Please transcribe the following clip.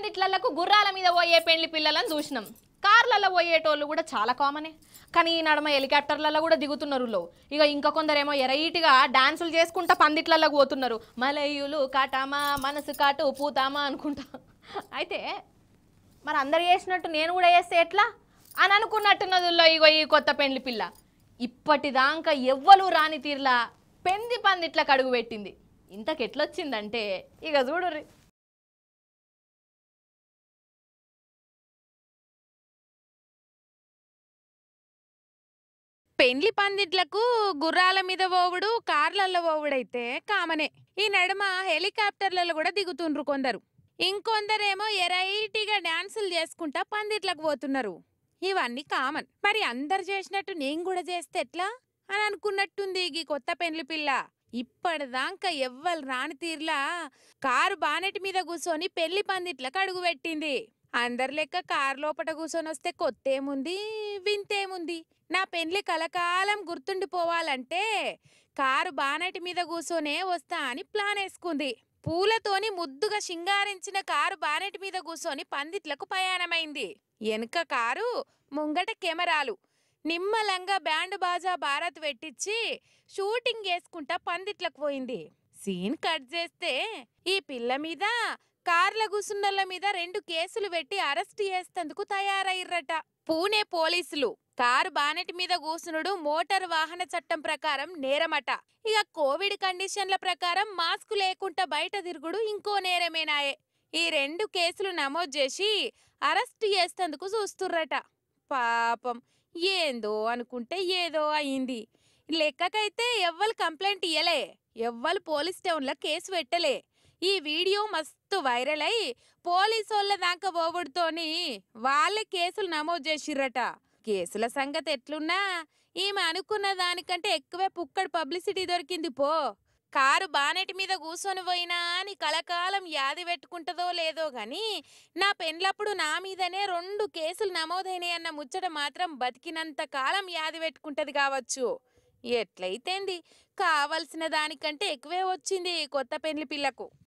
పందిట్లకు గుర్రాల మీద పోయే పెళ్లి పిల్లలను చూసినాం కార్లలో పోయేటోళ్ళు కూడా చాలా కామనే కానీ ఈ నడమ హెలికాప్టర్లలో కూడా దిగుతున్నారు లో ఇక ఇంకా కొందరేమో ఎరైట్గా డాన్సులు చేసుకుంటా పందిట్లలో పోతున్నారు మలయులు కాటామా మనసు కాటు పూతామా అనుకుంటా అయితే మరి అందరు చేసినట్టు నేను కూడా చేస్తే ఎట్లా అని అనుకున్నట్టున్నదుల్లో ఇగో ఈ కొత్త పెండ్లి పిల్ల ఇప్పటిదాకా ఎవ్వరు రాని తీర్లా పెంది పందిట్లకు అడుగు పెట్టింది ఇంతకెట్లొచ్చిందంటే ఇక చూడుర్రి పెండ్లి పందిట్లకు గుర్రాల మీద పోవుడు కార్లలో పోవుడైతే కామనే ఈ నడుమ హెలికాప్టర్లలో కూడా దిగుతుండ్రు కొందరు ఇంకొందరేమో ఎరైటీగా డాన్సులు చేసుకుంటా పందిట్లకు పోతున్నారు ఇవన్నీ కామన్ మరి అందరు చేసినట్టు నేను కూడా చేస్తే ఎట్లా అని అనుకున్నట్టుంది ఈ కొత్త పెండ్లి పిల్ల ఇప్పటిదాకా ఎవ్వరు రాని తీర్లా కారు బానెట్ మీద కూర్చొని పెళ్లి పందిట్లకు అడుగు పెట్టింది అందరి లెక్క కారు లోపట కూర్చొని వస్తే కొత్తేముంది వింతేముంది నా పెండ్లి కలకాలం గుర్తుండిపోవాలంటే కారు బానెట్ మీద కూర్చొనే వస్తా అని ప్లాన్ వేసుకుంది పూలతోని ముద్దుగా షింగారించిన కారు బానెట్ మీద కూర్చొని పందిట్లకు ప్రయాణమైంది వెనుక కారు ముంగట కెమెరాలు నిమ్మలంగా బ్యాండ్ బాజా భారత్ పెట్టించి షూటింగ్ చేసుకుంటా పందిట్లకు పోయింది సీన్ కట్ చేస్తే ఈ పిల్ల మీద కార్ల కూసున్నోళ్ళ మీద రెండు కేసులు పెట్టి అరెస్ట్ చేసేందుకు తయారయ్యర్రట పూణే పోలీసులు కారు బానెట్ మీద కూసునుడు మోటార్ వాహన చట్టం ప్రకారం నేరమట ఇక కోవిడ్ కండిషన్ల ప్రకారం మాస్క్ లేకుండా బయట తిరుగుడు ఇంకో నేరమేనాయే ఈ రెండు కేసులు నమోదు చేసి అరెస్ట్ చేసేందుకు చూస్తుర్రట పాపం ఏందో అనుకుంటే ఏదో అయింది లెక్కకైతే ఎవ్వరు కంప్లైంట్ ఇయ్యలే ఎవ్వరు పోలీస్ స్టేషన్లో కేసు పెట్టలే ఈ వీడియో మస్తు వైరల్ అయి పోలీసోళ్ళ దాకా పోవడుతోని వాళ్ళే కేసులు నమోదు చేసిర్రట కేసుల సంగతి ఎట్లున్నా ఈమె అనుకున్న దానికంటే ఎక్కువే పుక్కడు పబ్లిసిటీ దొరికింది పో కారు బానెట్ మీద కూర్చొని పోయినా అని కలకాలం యాది పెట్టుకుంటదో లేదో గాని నా పెండ్లప్పుడు నా మీదనే రెండు కేసులు నమోదైనాయి అన్న ముచ్చట మాత్రం బతికినంత కాలం యాది పెట్టుకుంటది కావచ్చు ఎట్లయితేంది కావలసిన దానికంటే ఎక్కువే వచ్చింది కొత్త పెండ్లి పిల్లకు